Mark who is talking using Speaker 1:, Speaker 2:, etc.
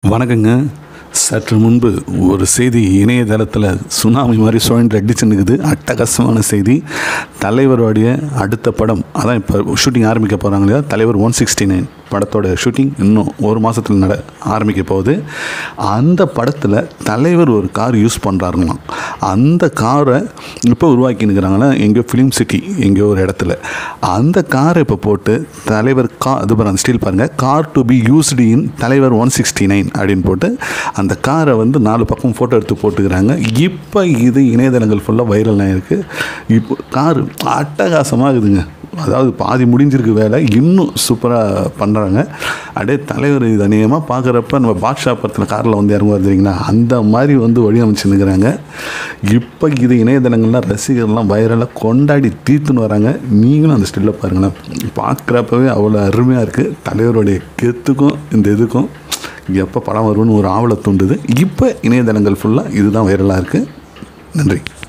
Speaker 1: வணக்கங்க சற்று முன்பு ஒரு செய்தி இணையதளத்தில் சுனாமி மாதிரி சுழன்று அடிச்சு நிற்குது அட்டகாசமான செய்தி தலைவருடைய அடுத்த படம் அதான் இப்போ ஷூட்டிங் ஆரம்பிக்க போகிறாங்க இல்லையா தலைவர் ஒன் சிக்ஸ்டி நைன் படத்தோட ஷூட்டிங் இன்னும் ஒரு மாதத்தில் நட ஆரம்பிக்க போகுது அந்த படத்தில் தலைவர் ஒரு கார் யூஸ் பண்ணுறாருங்களாம் அந்த காரை இப்போ உருவாக்கினுக்கிறாங்களா எங்கேயோ ஃபிலிம் சிட்டி எங்கேயோ ஒரு இடத்துல அந்த காரை இப்போ போட்டு தலைவர் கா அது பாருங்க ஸ்டீல் பாருங்கள் car to be used in Thalaivar one sixty nine அப்படின்னு போட்டு அந்த காரை வந்து நாலு பக்கம் ஃபோட்டோ எடுத்து போட்டுக்கிறாங்க இப்போ இது இணையதளங்கள் ஃபுல்லாக வைரல் ஆகிருக்கு இப்போ காரு அட்டகாசமாக இருக்குதுங்க அதாவது பாதி முடிஞ்சிருக்கு வேலை இன்னும் சூப்பராக பண்ணுறாங்க அப்படியே தலைவர் இது அநேகமாக பார்க்குறப்ப நம்ம பாட்ஷா படத்தில் காரில் வந்து இறங்குவார் தெரியுங்களா அந்த மாதிரி வந்து வடிவமைச்சுன்னுக்கிறாங்க இப்போ இது இணையதளங்கள்லாம் ரசிகர்லாம் வைரலாக கொண்டாடி தீர்த்துன்னு வராங்க நீங்களும் அந்த ஸ்டில்லை பாருங்களேன் பார்க்குறப்பவே அவ்வளோ அருமையாக இருக்குது தலைவருடைய கெத்துக்கும் இந்த இதுக்கும் எப்போ படம் வரும்னு ஒரு ஆவலை தூண்டுது இப்போ இணையதளங்கள் ஃபுல்லாக இதுதான் வைரலாக இருக்குது நன்றி